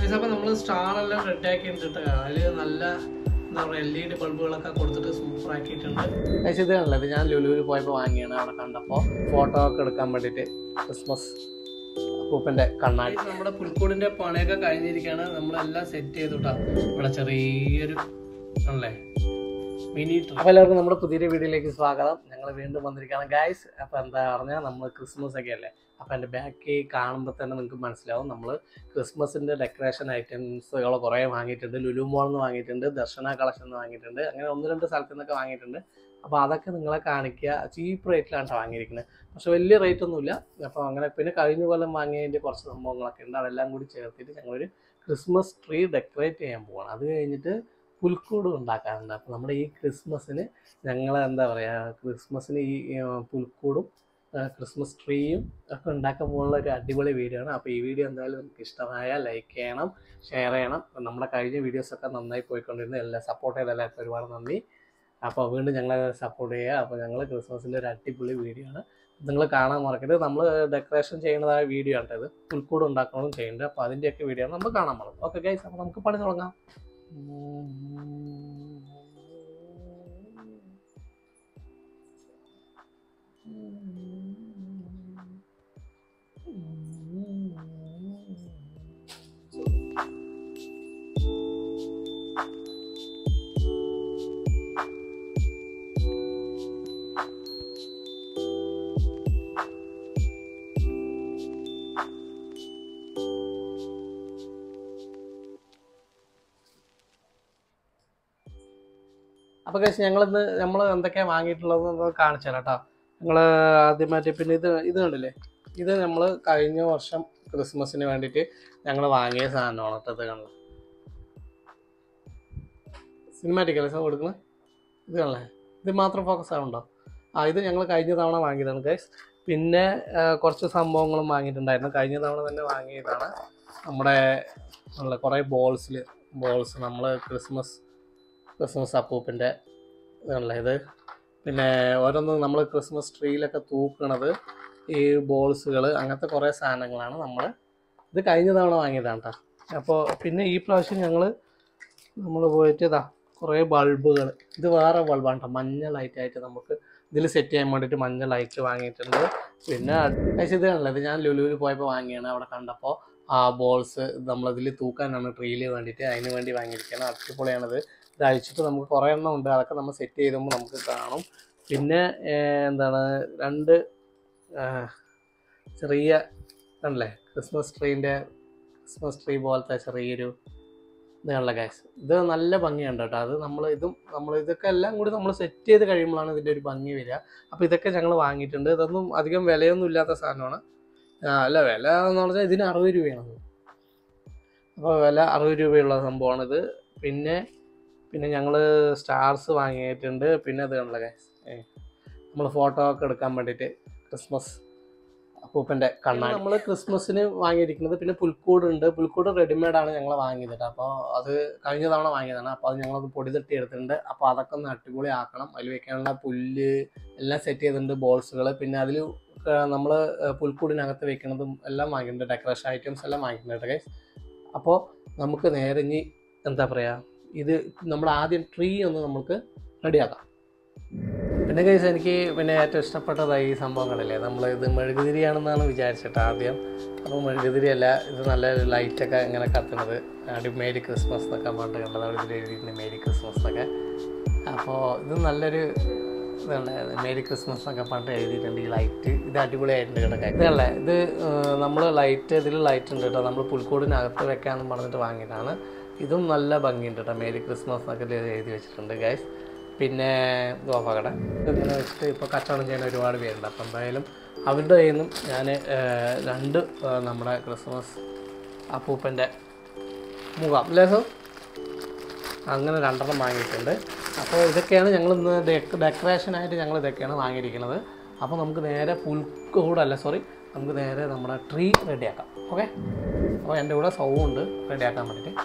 അപ്പോൾ നമ്മൾ സ്റ്റാർ എല്ലാം റെഡി ആക്കിയിട്ടുണ്ട് അതിൽ നല്ല എന്താ പറയുക എൽ ഇ ഡി ബൾബുകളൊക്കെ കൊടുത്തിട്ട് സൂപ്പർ ആക്കിയിട്ടുണ്ട് ഇത് കണ്ടല്ലോ ഇത് ഞാൻ ലുലുവിൽ പോയപ്പോൾ വാങ്ങിയാണ് അവിടെ കണ്ടപ്പോൾ ഫോട്ടോ ഒക്കെ എടുക്കാൻ വേണ്ടിയിട്ട് ക്രിസ്മസ് അപ്പൂപ്പൻ്റെ കണ്ണാടി നമ്മുടെ പുൽക്കൂടിൻ്റെ പണിയൊക്കെ കഴിഞ്ഞിരിക്കുകയാണ് നമ്മളെല്ലാം സെറ്റ് ചെയ്തുട്ടാ ഇവിടെ ചെറിയൊരു ആണല്ലേ മിനി അപ്പോൾ എല്ലാവർക്കും നമ്മുടെ പുതിയൊരു വീഡിയോയിലേക്ക് സ്വാഗതം ഞങ്ങൾ വീണ്ടും വന്നിരിക്കുകയാണ് ഗൈസ് അപ്പോൾ എന്താ പറഞ്ഞാൽ നമ്മൾ ക്രിസ്മസ് ഒക്കെ അല്ലേ അപ്പോൾ എൻ്റെ ബാക്കി കാണുമ്പോൾ തന്നെ നിങ്ങൾക്ക് മനസ്സിലാവും നമ്മൾ ക്രിസ്മസിൻ്റെ ഡെക്കറേഷൻ ഐറ്റംസുകൾ കുറേ വാങ്ങിയിട്ടുണ്ട് ലുലു മോളിൽ നിന്ന് വാങ്ങിയിട്ടുണ്ട് ദർശന കളക്ഷൻ നിന്ന് വാങ്ങിയിട്ടുണ്ട് അങ്ങനെ ഒന്ന് രണ്ട് സ്ഥലത്തു നിന്നൊക്കെ വാങ്ങിയിട്ടുണ്ട് അപ്പോൾ അതൊക്കെ നിങ്ങളെ കാണിക്കുക ചീപ്പ് റേറ്റിലാണ് കേട്ടോ വാങ്ങിയിരിക്കുന്നത് പക്ഷെ വലിയ റേറ്റ് ഒന്നുമില്ല അപ്പോൾ അങ്ങനെ പിന്നെ കഴിഞ്ഞ കൊല്ലം വാങ്ങിയതിൻ്റെ കുറച്ച് സംഭവങ്ങളൊക്കെ ഉണ്ട് അതെല്ലാം കൂടി ചേർത്തിട്ട് ഞങ്ങളൊരു ക്രിസ്മസ് ട്രീ ഡെക്കറേറ്റ് ചെയ്യാൻ പോവാണ് അത് കഴിഞ്ഞിട്ട് പുൽക്കൂട് ഉണ്ടാക്കാറുണ്ട് അപ്പോൾ നമ്മുടെ ഈ ക്രിസ്മസിന് ഞങ്ങൾ എന്താ പറയുക ക്രിസ്മസിന് ഈ ആ, പുൽക്കൂടും ആ, ക്രിസ്മസ് ട്രീയും ഒക്കെ ഉണ്ടാക്കാൻ പോകുന്ന ഒരു അടിപൊളി വീഡിയോ ആണ് അപ്പോൾ ഈ വീഡിയോ എന്തായാലും നിങ്ങൾക്ക് ഇഷ്ടമായാൽ ലൈക്ക് ചെയ്യണം ഷെയർ ചെയ്യണം അപ്പോൾ നമ്മുടെ കഴിഞ്ഞ വീഡിയോസൊക്കെ നന്നായി പോയിക്കൊണ്ടിരുന്നു എല്ലാം സപ്പോർട്ട് ചെയ്ത എല്ലാവർക്കും ഒരുപാട് നന്ദി അപ്പോൾ വീണ്ടും ഞങ്ങളെ സപ്പോർട്ട് ചെയ്യുക അപ്പോൾ ഞങ്ങൾ ക്രിസ്മസിൻ്റെ ഒരു അടിപൊളി വീഡിയോ ആണ് നിങ്ങൾ കാണാൻ മറക്കരുത് നമ്മൾ ഡെക്കറേഷൻ ചെയ്യുന്നതായ വീഡിയോ ആണ് ഇത് പുൽക്കൂട് ഉണ്ടാക്കണമെന്നും ചെയ്യുന്നുണ്ട് അപ്പോൾ അതിൻ്റെയൊക്കെ വീഡിയോ ആണ് നമ്മൾ കാണാൻ പോകുന്നത് ഓക്കെ ഗൈസ് അപ്പോൾ നമുക്ക് പണി തുടങ്ങാം അപ്പോൾ കഴിച്ച് ഞങ്ങളിന്ന് നമ്മൾ എന്തൊക്കെയാണ് വാങ്ങിയിട്ടുള്ളതെന്ന് കാണിച്ചു തരാം കേട്ടോ ഞങ്ങൾ ആദ്യമായിട്ട് പിന്നെ ഇത് ഇത് കണ്ടില്ലേ ഇത് നമ്മൾ കഴിഞ്ഞ വർഷം ക്രിസ്മസിന് വേണ്ടിയിട്ട് ഞങ്ങൾ വാങ്ങിയ സാധനമാണ് കേട്ടോ ഇത് കണ്ടത് സിനിമാറ്റിക് അല്ലേ സാർ കൊടുക്കുന്നത് ഇത് കണ്ടല്ലേ ഇത് മാത്രം ഫോക്കസ് ആവുണ്ടോ ആ ഇത് ഞങ്ങൾ കഴിഞ്ഞ തവണ വാങ്ങിയതാണ് ഗൈസ് പിന്നെ ആ, കുറച്ച് സംഭവങ്ങളും വാങ്ങിയിട്ടുണ്ടായിരുന്നു കഴിഞ്ഞ തവണ തന്നെ വാങ്ങിയതാണ് നമ്മുടെ ഉള്ള കുറേ ബോൾസിൽ ബോൾസ് നമ്മൾ ക്രിസ്മസ് ക്രിസ്മസ് അപ്പൂപ്പിൻ്റെ ഇതാണല്ലേ ഇത് പിന്നെ ഓരോന്നും നമ്മൾ ക്രിസ്മസ് ട്രീയിലൊക്കെ തൂക്കണത് ഈ ബോൾസുകൾ അങ്ങനത്തെ കുറേ സാധനങ്ങളാണ് നമ്മൾ ഇത് കഴിഞ്ഞ തവണ വാങ്ങിയതാണ് കേട്ടോ അപ്പോൾ പിന്നെ ഈ പ്രാവശ്യം ഞങ്ങൾ നമ്മൾ പോയിട്ട് ഇതാ കുറേ ബൾബുകൾ ഇത് വേറെ ബൾബാണ് കേട്ടോ മഞ്ഞ ലൈറ്റായിട്ട് നമുക്ക് ഇതിൽ സെറ്റ് ചെയ്യാൻ വേണ്ടിയിട്ട് മഞ്ഞ ലൈറ്റ് വാങ്ങിയിട്ടുണ്ട് പിന്നെ പക്ഷേ ഇത് കണ്ടല്ലോ ഇത് ഞാൻ ലുലുവിൽ പോയപ്പോൾ വാങ്ങിയാണ് അവിടെ കണ്ടപ്പോൾ ആ ബോൾസ് നമ്മളിതിൽ തൂക്കാനാണ് ട്രീയിൽ വേണ്ടിയിട്ട് അതിന് വേണ്ടി വാങ്ങിയിരിക്കുകയാണ് അടിപൊളിയാണിത് ഇത് അഴിച്ചിട്ട് നമുക്ക് കുറേ എണ്ണം ഉണ്ട് അതൊക്കെ നമ്മൾ സെറ്റ് ചെയ്തുമ്പോൾ നമുക്ക് കാണും പിന്നെ ഏർ, എന്താണ് രണ്ട് ആ, ചെറിയ കണ്ടല്ലേ ക്രിസ്മസ് ട്രീൻ്റെ ക്രിസ്മസ് ട്രീ പോലത്തെ ചെറിയൊരു ഇതാണല്ലോ ഗാസ് ഇത് നല്ല ഭംഗിയുണ്ട് കേട്ടോ അത് നമ്മൾ ഇതും നമ്മൾ ഇതൊക്കെ എല്ലാം കൂടി നമ്മൾ സെറ്റ് ചെയ്ത് കഴിയുമ്പോഴാണ് ഇതിൻ്റെ ഒരു ഭംഗി വരിക അപ്പോൾ ഇതൊക്കെ ഞങ്ങൾ വാങ്ങിയിട്ടുണ്ട് ഇതൊന്നും അധികം വിലയൊന്നും ഇല്ലാത്ത സാധനമാണ് ആ, അല്ല വില എന്ന് പറഞ്ഞാൽ ഇതിന് അറുപത് രൂപയാണ് അപ്പോൾ വില അറുപത് രൂപയുള്ള സംഭവമാണിത് പിന്നെ പിന്നെ ഞങ്ങൾ സ്റ്റാർസ് വാങ്ങിയിട്ടുണ്ട് പിന്നെ അത് കണ്ടല്ലോ ഗൈസ് നമ്മൾ ഫോട്ടോ ഒക്കെ എടുക്കാൻ വേണ്ടിയിട്ട് ക്രിസ്മസ് അപ്പൂപ്പൻ്റെ കണ്ണാടി നമ്മൾ ക്രിസ്മസിന് വാങ്ങിയിരിക്കുന്നത് പിന്നെ പുൽക്കൂട് ഉണ്ട് പുൽക്കൂട് റെഡിമെയ്ഡ് ആണ് ഞങ്ങൾ വാങ്ങിയത് കേട്ടോ അപ്പോൾ അത് കഴിഞ്ഞ തവണ വാങ്ങിയതാണ് അപ്പോൾ അത് ഞങ്ങളത് പൊടി തട്ടി എടുത്തിട്ടുണ്ട് അപ്പോൾ അതൊക്കെ ഒന്ന് അടിപൊളി ആക്കണം അതിൽ വെക്കാനുള്ള പുല്ല് എല്ലാം സെറ്റ് ചെയ്തിട്ടുണ്ട് ബോൾസുകൾ പിന്നെ അതിൽ നമ്മൾ പുൽക്കൂടിനകത്ത് വെക്കുന്നതും എല്ലാം വാങ്ങിയിട്ടുണ്ട് ഡെക്കറേഷൻ ഐറ്റംസ് എല്ലാം വാങ്ങിയിട്ടുണ്ട് ഗൈസ് അപ്പോൾ നമുക്ക് നേരെ ഇനി എന്താ പറയുക ഇത് നമ്മൾ ആദ്യം ട്രീ ഒന്ന് നമുക്ക് റെഡിയാക്കാം പിന്നെ കേസ് എനിക്ക് പിന്നെ ഏറ്റവും ഇഷ്ടപ്പെട്ടത് ഈ സംഭവങ്ങളില്ലേ നമ്മൾ ഇത് മെഴുകുതിരിയാണെന്നാണ് വിചാരിച്ചിട്ട് ആദ്യം അപ്പോൾ മെഴുകുതിരിയല്ല ഇത് നല്ല ലൈറ്റൊക്കെ ഇങ്ങനെ കത്തുന്നത് അടി മേരി ക്രിസ്മസ് എന്നൊക്കെ പണ്ട് കണ്ടത് അവിടെ ഇതിൽ എഴുതിയിട്ടുണ്ട് മേരി ക്രിസ്മസ് എന്നൊക്കെ അപ്പോൾ ഇത് നല്ലൊരു ഇതല്ലേ മേരി ക്രിസ്മസ് എന്നൊക്കെ പണ്ട് എഴുതിയിട്ടുണ്ട് ഈ ലൈറ്റ് ഇത് അടിപൊളിയായിട്ടുണ്ട് കേട്ടോ ഇതല്ലേ ഇത് നമ്മൾ ലൈറ്റ് ഇതിൽ ലൈറ്റ് ഉണ്ട് കേട്ടോ നമ്മൾ പുൽക്കൂടിനകത്ത് വെക്കാമെന്ന് പറഞ്ഞിട്ട് വാങ്ങിയതാണ് ഇതും നല്ല ഭംഗിയുണ്ട് കേട്ടോ മേരി ക്രിസ്മസ് എന്നൊക്കെ ഇതിൽ എഴുതി വെച്ചിട്ടുണ്ട് ഗൈസ് പിന്നെ ഗോപകട ഇങ്ങനെ വെച്ചിട്ട് ഇപ്പോൾ കച്ചവടം ചെയ്യുന്ന ഒരുപാട് പേരുണ്ട് അപ്പം എന്തായാലും അവരുടെ കയ്യിൽ നിന്നും ഞാൻ രണ്ട് ആ, നമ്മുടെ ക്രിസ്മസ് അപ്പൂപ്പൻ്റെ മുഖം അല്ലേ സോ അങ്ങനെ രണ്ടെണ്ണം വാങ്ങിയിട്ടുണ്ട് അപ്പോൾ ഇതൊക്കെയാണ് ഞങ്ങൾ ഇന്ന് ഡെക്ക് ഡെക്കറേഷനായിട്ട് ഞങ്ങൾ ഇതൊക്കെയാണ് വാങ്ങിയിരിക്കുന്നത് അപ്പോൾ നമുക്ക് നേരെ പുൽക്കൂടല്ല സോറി നമുക്ക് നേരെ നമ്മുടെ ട്രീ റെഡിയാക്കാം ഓക്കെ അപ്പോൾ എൻ്റെ കൂടെ സൗണ്ട് റെഡിയാക്കാൻ വേണ്ടിയിട്ട്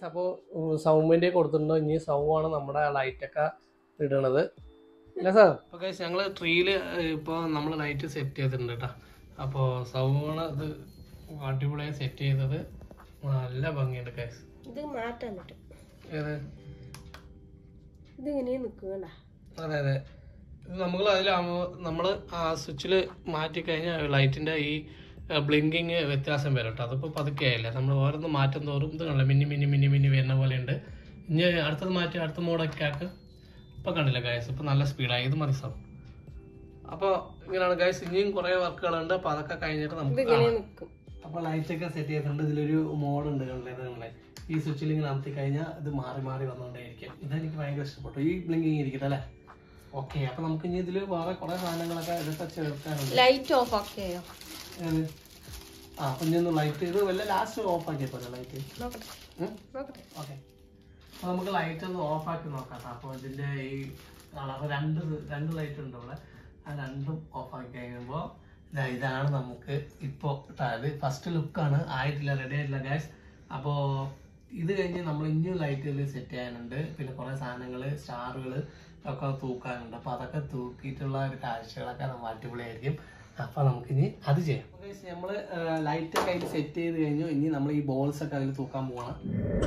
അപ്പോൾ സൗമിൻ്റെ കൊടുത്തിട്ടുണ്ടോ ഇനി സൗ ആണ് നമ്മുടെ ലൈറ്റൊക്കെ ഇടണത് അല്ല സാർ അപ്പോൾ ഗൈസ് ഞങ്ങൾ ട്രീയിൽ ഇപ്പോൾ നമ്മൾ ലൈറ്റ് സെറ്റ് ചെയ്തിട്ടുണ്ട് കേട്ടോ അപ്പോൾ സൗമാണ് ഇത് അടിപൊളിയായി സെറ്റ് ചെയ്തത് നല്ല ഭംഗിയുണ്ട് ഗൈസ് ഇത് മാറ്റാൻ പറ്റും ഏത് ഇതിങ്ങനെ നിൽക്കും കണ്ട അതെ അതെ നമ്മൾ അതിൽ നമ്മൾ ആ സ്വിച്ചിൽ മാറ്റി കഴിഞ്ഞാൽ ലൈറ്റിൻ്റെ ഈ ബ്ലിങ്കിങ് വ്യത്യാസം വരും കേട്ടോ അതിപ്പോൾ പതുക്കെ ആയില്ല നമ്മൾ ഓരോന്ന് മാറ്റം തോറും ഇത് കണ്ടില്ല മിന്നി മിന്നി മിന്നി മിന്നി വരുന്ന പോലെ ഉണ്ട് ഇനി അടുത്തത് മാറ്റി അടുത്ത മോഡൊക്കെ ആക്ക് ഇപ്പം കണ്ടില്ല ഗൈസ് ഇപ്പം നല്ല സ്പീഡായി ഇത് മതി സാർ അപ്പോൾ ഇങ്ങനെയാണ് ഗൈസ് ഇനിയും കുറേ വർക്കുകളുണ്ട് അപ്പോൾ അതൊക്കെ കഴിഞ്ഞിട്ട് നമുക്ക് ഇതിങ്ങനെ കാണാം. നിൽക്കും അപ്പോൾ ലൈറ്റൊക്കെ സെറ്റ് ചെയ്തിട്ടുണ്ട് ഇതിലൊരു മോഡ് ഉണ്ട് കണ്ടില്ലേ ഇത് കണ്ടില്ലേ ഈ സ്വിച്ചിൽ ഇങ്ങനെ അമർത്തി കഴിഞ്ഞാൽ ഇത് മാറി മാറി വന്നുകൊണ്ടേയിരിക്കും ഇതെനിക്ക് ഭയങ്കര ഇഷ്ടപ്പെട്ടു ഈ ബ്ലിങ്കിങ് ഇരിക്കട്ടെ അല്ലേ ഓക്കെ അപ്പോൾ നമുക്ക് ഇനി ഇതിൽ വേറെ കുറേ സാധനങ്ങളൊക്കെ ഇതൊക്കെ ചേർക്കാനുണ്ട് ലൈറ്റ് ഓഫ് ആക്കിയോ ഏത് ആ അപ്പം ഇനി ഒന്ന് ലൈറ്റ് ഇത് വല്ല ലാസ്റ്റ് ഓഫ് ആക്കിയപ്പോലെ ലൈറ്റ് നോക്കട്ടെ നോക്കട്ടെ ഓക്കെ അപ്പോൾ നമുക്ക് ലൈറ്റ് ഒന്ന് ഓഫ് ആക്കി നോക്കാം അപ്പോൾ ഇതിൻ്റെ ഈ കളർ രണ്ട് ഇത് രണ്ട് ലൈറ്റ് ഉണ്ട് ഇവിടെ ആ രണ്ടും ഓഫ് ആക്കി കഴിയുമ്പോൾ ഇതാ ഇതാണ് നമുക്ക് ഇപ്പോൾ ഇത് ഫസ്റ്റ് ലുക്കാണ് ആയിട്ടില്ല റെഡി ആയിട്ടില്ല ഗ്യാസ് അപ്പോൾ ഇത് കഴിഞ്ഞ് നമ്മൾ ഇനിയും ലൈറ്റുകൾ സെറ്റ് ചെയ്യാനുണ്ട് പിന്നെ കുറേ സാധനങ്ങൾ സ്റ്റാറുകൾ ഒക്കെ തൂക്കാനുണ്ട് അപ്പോൾ അതൊക്കെ തൂക്കിയിട്ടുള്ള ഒരു കാഴ്ചകളൊക്കെ നമ്മൾ അടിപൊളിയായിരിക്കും അപ്പോൾ നമുക്കിനി അത് ചെയ്യാം നമ്മൾ ലൈറ്റ് ഒക്കെ അതിൽ സെറ്റ് ചെയ്ത് കഴിഞ്ഞു ഇനി നമ്മൾ ഈ ബോൾസ് ഒക്കെ അതിൽ തൂക്കാൻ പോവാണ്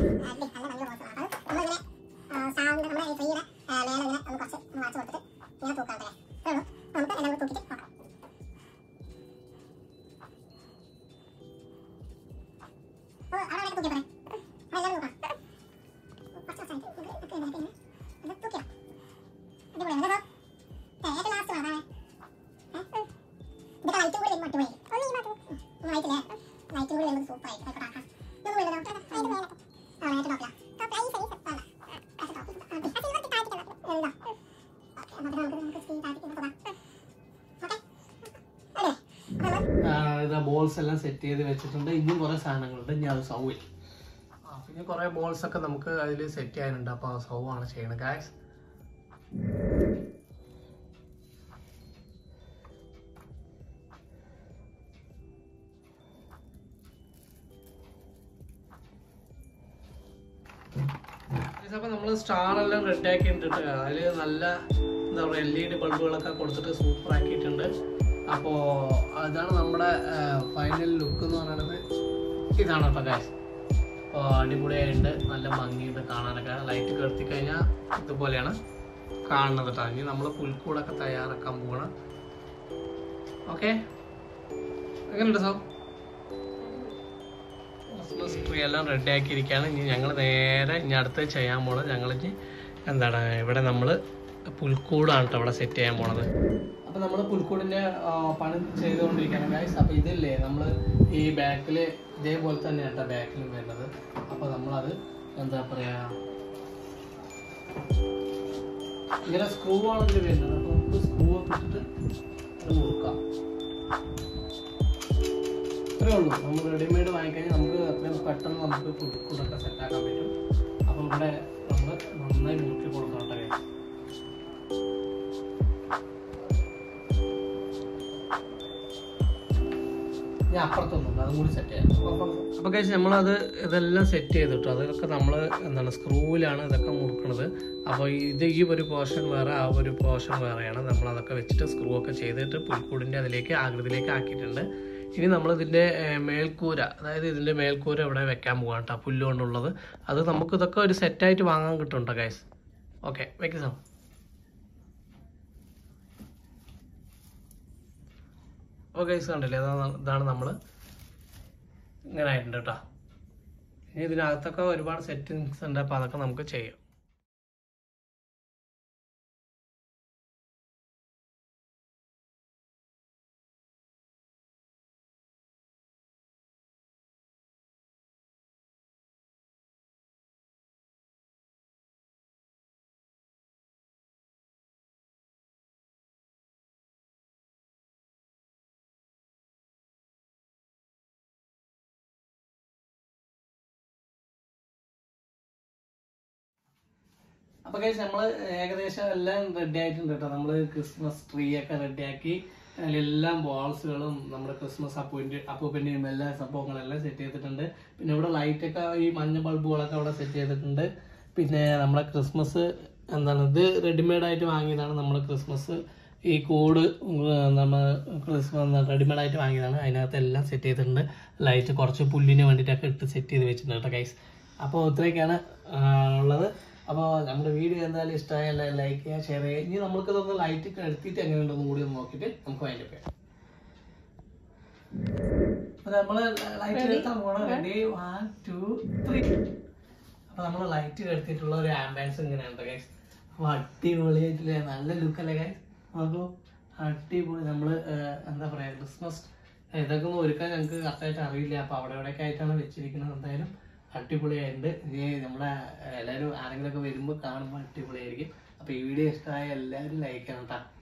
ഇതാ ബോൾസ് എല്ലാം സെറ്റ് ചെയ്ത് വെച്ചിട്ടുണ്ട് ഇനിയും കുറേ സാധനങ്ങളുണ്ട് ഇനി അത് സൗവിൽ ആ പിന്നെ കുറേ ബോൾസ് ഒക്കെ നമുക്ക് അതിൽ സെറ്റ് ചെയ്യാനുണ്ട് അപ്പോൾ സൗ ആണ് ചെയ്യണത് ഗായ്സ് അപ്പോൾ നമ്മൾ സ്റ്റാർ എല്ലാം റെഡി ആക്കിയിട്ടുണ്ട് അതിൽ നല്ല എന്താ പറയുക എൽ ഇ ഡി ബൾബുകളൊക്കെ കൊടുത്തിട്ട് സൂപ്പർ ആക്കിയിട്ടുണ്ട് അപ്പോൾ അതാണ് നമ്മുടെ ഫൈനൽ ലുക്ക് എന്ന് പറയുന്നത് ഇതാണ് കേട്ടോ ഗാസ് അപ്പോൾ അടിപൊളിയായിട്ട് നല്ല ഭംഗിയുണ്ട് കാണാനൊക്കെ ലൈറ്റ് കെടുത്തി കഴിഞ്ഞാൽ ഇതുപോലെയാണ് കാണുന്നത് കേട്ടോ ഇനി നമ്മൾ പുൽക്കൂടൊക്കെ തയ്യാറാക്കാൻ പോകണം ഓക്കെ എങ്ങനെയുണ്ട് സാർ ക്രിസ്മസ് ട്രീ എല്ലാം റെഡി ആക്കിയിരിക്കുകയാണ് ഇനി ഞങ്ങൾ നേരെ ഇനി അടുത്ത് ചെയ്യാൻ പോണത് ഞങ്ങൾ ഇനി എന്താണ് ഇവിടെ നമ്മൾ പുൽക്കൂടാണ് കേട്ടോ ഇവിടെ സെറ്റ് ചെയ്യാൻ പോണത് അപ്പോൾ നമ്മൾ പുൽക്കൂടിൻ്റെ പണി ചെയ്തുകൊണ്ടിരിക്കുകയാണ് ഗൈസ് അപ്പോൾ ഇതില്ലേ നമ്മൾ ഈ ബാക്കിൽ ഇതേപോലെ തന്നെ കേട്ടോ ബാക്കിൽ വരുന്നത് അപ്പോൾ നമ്മളത് എന്താ പറയുക ഇങ്ങനെ സ്ക്രൂ ആണ് ഇതിൽ വരുന്നത് അപ്പോൾ നമുക്ക് സ്ക്രൂ ഒക്കെ ഇട്ടിട്ട് അത് മുറുക്കാം ഇത്രേ ഉള്ളൂ നമ്മൾ റെഡിമെയ്ഡ് വാങ്ങിക്കഴിഞ്ഞാൽ നമുക്ക് അത്രയും പെട്ടെന്ന് നമുക്ക് പുൽക്കൂടൊക്കെ സെറ്റാക്കാൻ പറ്റും അപ്പോൾ ഇവിടെ നമ്മൾ നന്നായി മുറുക്കി കൊടുക്കണം കേട്ടോ guys. ഞാൻ അപ്പുറത്തൊന്നും അതും കൂടി സെറ്റ് ചെയ്യാം അപ്പോൾ കഴിച്ച് നമ്മളത് ഇതെല്ലാം സെറ്റ് ചെയ്തിട്ടു അതൊക്കെ നമ്മൾ എന്താണ് സ്ക്രൂവിലാണ് ഇതൊക്കെ മുറുക്കണത് അപ്പോൾ ഇത് ഈ ഒരു പോർഷൻ വേറെ ആ ഒരു പോർഷൻ വേറെയാണ് നമ്മൾ അതൊക്കെ വെച്ചിട്ട് സ്ക്രൂ ഒക്കെ ചെയ്തിട്ട് പുൽക്കൂടിൻ്റെ അതിലേക്ക് ആകൃതിയിലേക്ക് ആക്കിയിട്ടുണ്ട് ഇനി നമ്മൾ ഇതിൻ്റെ മേൽക്കൂര അതായത് ഇതിൻ്റെ മേൽക്കൂര ഇവിടെ വെക്കാൻ പോകാം കേട്ടോ പുല്ല് കൊണ്ടുള്ളത് അത് നമുക്ക് ഇതൊക്കെ ഒരു സെറ്റായിട്ട് വാങ്ങാൻ കിട്ടും കേട്ടോ ഗൈസ് ഓക്കെ വെക്ക് സാർ അപ്പോൾ ഗൈസ് കണ്ടില്ലേ അതാണ് ഇതാണ് നമ്മൾ ഇങ്ങനെ ആയിട്ടുണ്ട് കേട്ടോ ഇനി ഇതിനകത്തൊക്കെ ഒരുപാട് സെറ്റിങ്സ് ഉണ്ട് അപ്പോൾ അതൊക്കെ നമുക്ക് ചെയ്യാം അപ്പൊ കഴിച്ച് നമ്മള് ഏകദേശം എല്ലാം റെഡി ആയിട്ടുണ്ട് കേട്ടോ നമ്മള് ക്രിസ്മസ് ട്രീ ഒക്കെ റെഡിയാക്കി അതിലെല്ലാം ബോൾസുകളും നമ്മുടെ ക്രിസ്മസ് അപ്പൂൻ്റെ അപ്പൂപ്പൻ്റെയും എല്ലാ സംഭവങ്ങളെല്ലാം സെറ്റ് ചെയ്തിട്ടുണ്ട് പിന്നെ ഇവിടെ ലൈറ്റൊക്കെ ഈ മഞ്ഞ ബൾബുകളൊക്കെ അവിടെ സെറ്റ് ചെയ്തിട്ടുണ്ട് പിന്നെ നമ്മുടെ ക്രിസ്മസ് എന്താണ് ഇത് റെഡിമെയ്ഡ് ആയിട്ട് വാങ്ങിയതാണ് നമ്മൾ ക്രിസ്മസ് ഈ കോഡ് നമ്മൾ ക്രിസ്മസ് റെഡിമെയ്ഡ് ആയിട്ട് വാങ്ങിയതാണ് അതിനകത്ത് എല്ലാം സെറ്റ് ചെയ്തിട്ടുണ്ട് ലൈറ്റ് കുറച്ച് പുല്ലിന് വേണ്ടിയിട്ടൊക്കെ ഇട്ട് സെറ്റ് ചെയ്ത് വെച്ചിട്ടുണ്ട് കേട്ടോ ഗൈസ് അപ്പോൾ ഇത്രയൊക്കെയാണ് ആ, ഉള്ളത് അപ്പോൾ നമ്മുടെ വീഡിയോ എന്തായാലും ഇഷ്ടമായല്ല ലൈക്ക് ചെയ്യുക ഷെയർ ചെയ്യുക ഇനി നമുക്ക് ഇതൊന്ന് ലൈറ്റ് ഒക്കെ എടുത്തിട്ട് എങ്ങനെയുണ്ടെന്ന് കൂടി ഒന്ന് നോക്കിയിട്ട് നമുക്ക് അതിൻ്റെ പേര് അപ്പോൾ നമ്മൾ ലൈറ്റ് എടുത്താൽ പോകണം റെഡി വൺ ടു ത്രീ അപ്പോൾ നമ്മൾ ലൈറ്റ് എടുത്തിട്ടുള്ള ഒരു ആംബുലൻസ് ഇങ്ങനെയുണ്ട് ഗൈസ് അപ്പോൾ അടിപൊളിയായിട്ടില്ലേ നല്ല ലുക്കല്ലേ ഗൈസ് നോക്കൂ അടിപൊളി നമ്മൾ എന്താ പറയുക ക്രിസ്മസ് ഇതൊക്കെ ഒന്ന് ഒരുക്കാൻ ഞങ്ങൾക്ക് കറക്റ്റായിട്ട് അറിയില്ല അപ്പോൾ അവിടെ എവിടെയൊക്കെ ആയിട്ടാണ് വെച്ചിരിക്കുന്നത് എന്തായാലും അടിപൊളിയായിട്ടുണ്ട് ഇനി നമ്മളെ എല്ലാവരും ആരെങ്കിലുമൊക്കെ വരുമ്പോൾ കാണുമ്പോൾ അടിപൊളിയായിരിക്കും അപ്പോൾ ഈ വീഡിയോ ഇഷ്ടമായ എല്ലാവരും ലൈക്ക് ചെയ്യണം കേട്ടോ